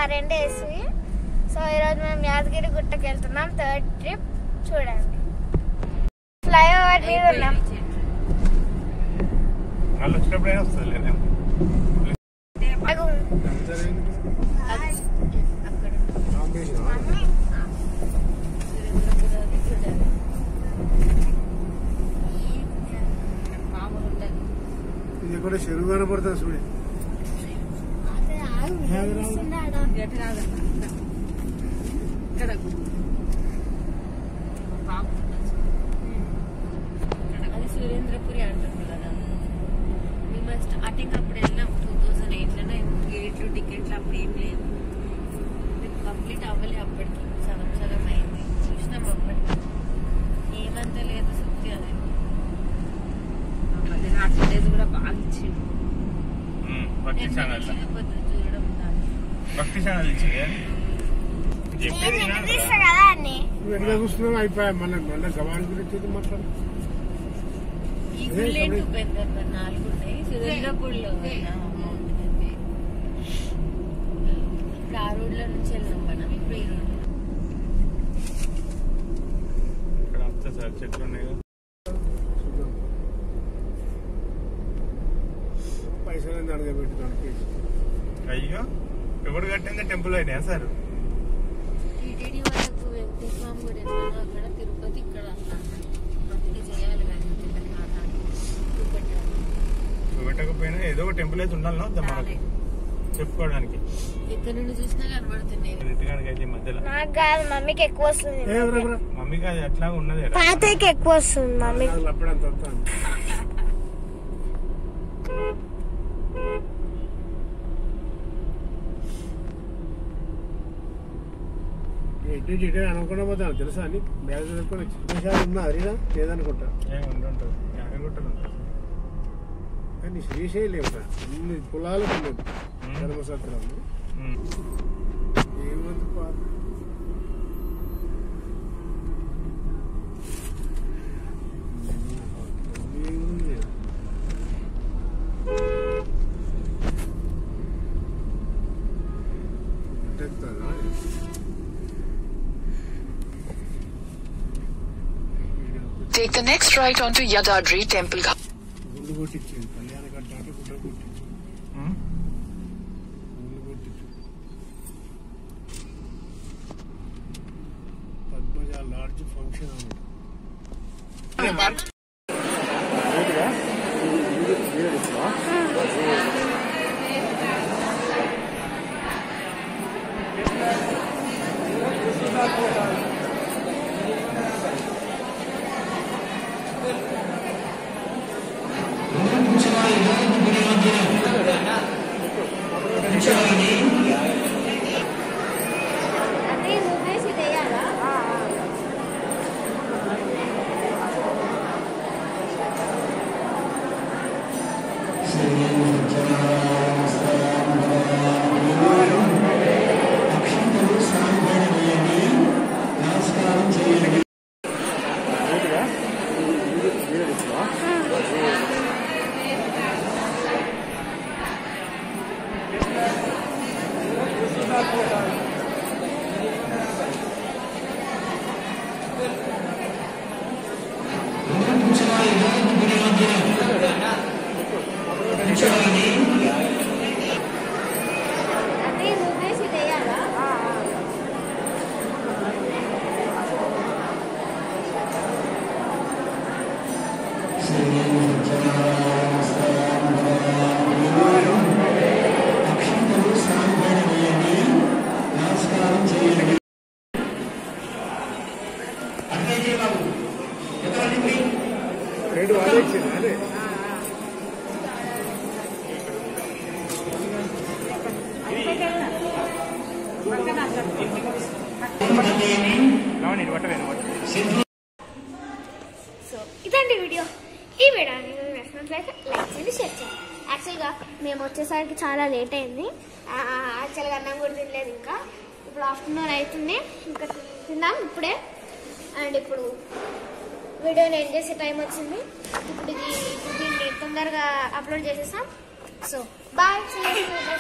రెండు వేసి సో ఈరోజు మేము యాదగిరి గుట్టకి వెళ్తున్నాం థర్డ్ ట్రిప్ చూడండి ఫ్లైఓవర్ మీద ఉన్నాం వాళ్ళు వచ్చినప్పుడైనా వస్తుంది లేదా అగు. ఇది కూడా చెరువు కనపడుతుంది చూడు అదే ఆగు, కనిపిస్తున్నాడా? అది సురేంద్రపురి అంటుంది కదా మేము స్టార్టింగ్ అప్పుడు వెళ్ళాం టూ థౌసండ్ ఎయిట్లోనే గేట్లు టికెట్లు అప్పుడు ఏం లేదు కంప్లీట్ అవ్వలే అప్పటికి సగం సగం అయింది చూసినాం అప్పటికి ఏమంత లేదు సుత్తి అది మధ్యలో అడ్వర్టైజ్ కూడా బాగా ఇచ్చిండు భక్తి నేను ఛానల్ లేకపోతే చూడడం దాన్ని భక్తి ఛానల్ ఇచ్చింది చెప్పేది నేను వినాలి తీస్తా కదా. కదా అన్ని నువ్వు ఎట్లా చూస్తున్నావు అయిపోయా మన మన గవాన్ గురించి ఎందుకు మాట్లాడు ఈ గుళ్ళు ఏంటి పెద్ద పెద్ద నాలుగు ఉన్నాయి సురేంద్రపూర్లో ఇప్పుడు ఆ రోడ్ లో నుంచి వెళ్ళినాం మనం ఇప్పుడు ఈ రోడ్ ఇక్కడ అంతా సార్ చెట్లు ఉన్నాయి కదా చూద్దాం పైసలు అడగబెట్టుకోండి అయ్యో ఎవడు కట్టింది టెంపుల్ అయినా సార్ టీటీడీ వాళ్ళకు వెంకటేశ్వర స్వామి గుడి ఎక్కడ అక్కడ తిరుపతి ఇక్కడ భక్తి చేయాలి కానీ తిరుపతి తిరుపతి నువ్వు పెట్టకపోయినా ఏదో ఒక టెంపుల్ అయితే ఉండాలి వద్దా మనకి చెప్పుకోవడానికి ఎక్కడి నుండి చూసినా కనబడుతున్నాయి ఇంటికాడికి అయితే ఈ మధ్యలో నాకు కాదు మమ్మీకి ఎక్కువ వస్తుంది ఏ బ్రా బ్రా మమ్మీకి అది అట్లా ఉన్నది తాతయ్యకి ఎక్కువ వస్తుంది మమ్మీ నాకు అప్పుడంత వస్తాను ఎటు ఇటే అనుకుండా పోతాను తెలుసా అని బ్యాగ్ చదువుకొని వచ్చి నిమిషాలు ఉన్నా అదినా లేదనుకుంటా ఏం ఉంటుంటుంది యాగగుట్టలు ఉంటుంది కానీ శ్రీశైలం లేవురా అన్ని పొలాలు ఉన్నాయి ధర్మసత్రం ఉమ్. ఏమంత పా- ఏముంది? ఎట్టెక్కుతానా? Take the next right onto Yadadri Temple. Ghat. గుండు కొట్టించింది కళ్యాణ కట్ట అంటే గుడ్డ కొట్టించింది ఉమ్. గుండు కొట్టించింది పద్మజ లార్జ్ ఫంక్షన్ అన్నమాట అదే నువ్వేసి చేయాలా అదే నువ్వేసి చేయాలా రెండు వాళ్ళు ఇచ్చింది అదే లావణ్య, ఇటు పట్టవేను, పట్టు. సో ఇదండి వీడియో ఈ వీడియో మీకు నచ్చినట్లయితే లైక్ చేయండి షేర్ చేయండి యాక్చువల్గా మేము వచ్చేసరికి చాలా లేట్ అయింది ఆ, యాక్చువల్గా అన్నం కూడా తినలేదు ఇంకా ఇప్పుడు ఆఫ్టర్నూన్ అవుతుంది ఇంకా తిన్నాం ఇప్పుడే అండ్ ఇప్పుడు వీడియోని ఎండ్ చేసే టైం వచ్చింది ఇప్పుడు ఇది ఇప్పుడు దీన్ని తొందరగా అప్లోడ్ చేసేసాం సో బాయ్